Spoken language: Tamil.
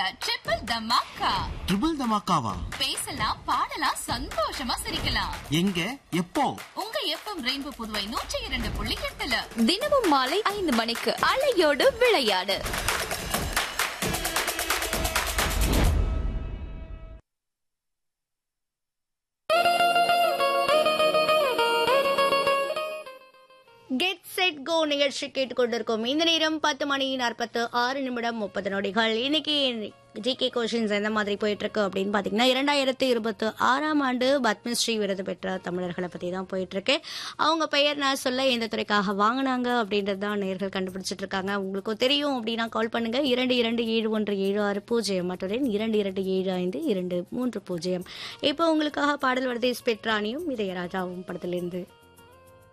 ட்ரிபிள் தமாக்கா ட்ரிபிள் தமாக்காவா பேசலாம் பாடலாம் சந்தோஷமா சிரிக்கலாம் எங்க எப்போ உங்க எஃப்எம் ரெயின்போ புதுவை நூற்றி இரண்டு புள்ளி எட்டுல தினமும் மாலை ஐந்து மணிக்கு அலையோடு விளையாடு கெட் செட் கோ நிகழ்ச்சி கேட்டுக்கொண்டிருக்கோம் இந்த நேரம் பத்து மணி நாற்பத்து ஆறு நிமிடம் முப்பது நொடிகள் இன்னைக்கு ஜிகே கொஷின்ஸ் எந்த மாதிரி போயிட்டு இருக்கு அப்படின்னு பாத்தீங்கன்னா இரண்டாயிரத்தி இருபத்தி ஆறாம் ஆண்டு பத்மஸ்ரீ விருது பெற்ற தமிழர்களை பத்தி தான் போயிட்டு இருக்கு அவங்க பெயர் நான் சொல்ல எந்த துறைக்காக வாங்கினாங்க அப்படின்றது தான் நேர்கள் கண்டுபிடிச்சிட்டு இருக்காங்க உங்களுக்கு தெரியும் அப்படின்னா கால் பண்ணுங்க இரண்டு இரண்டு ஏழு ஒன்று ஏழு ஆறு பூஜ்ஜியம் மற்றும் இரண்டு இரண்டு ஏழு ஐந்து இரண்டு மூன்று பூஜ்ஜியம் இப்போ உங்களுக்காக பாடல் வருது ஸ்பெட்ரானியும் இதயராஜாவும் படத்திலிருந்து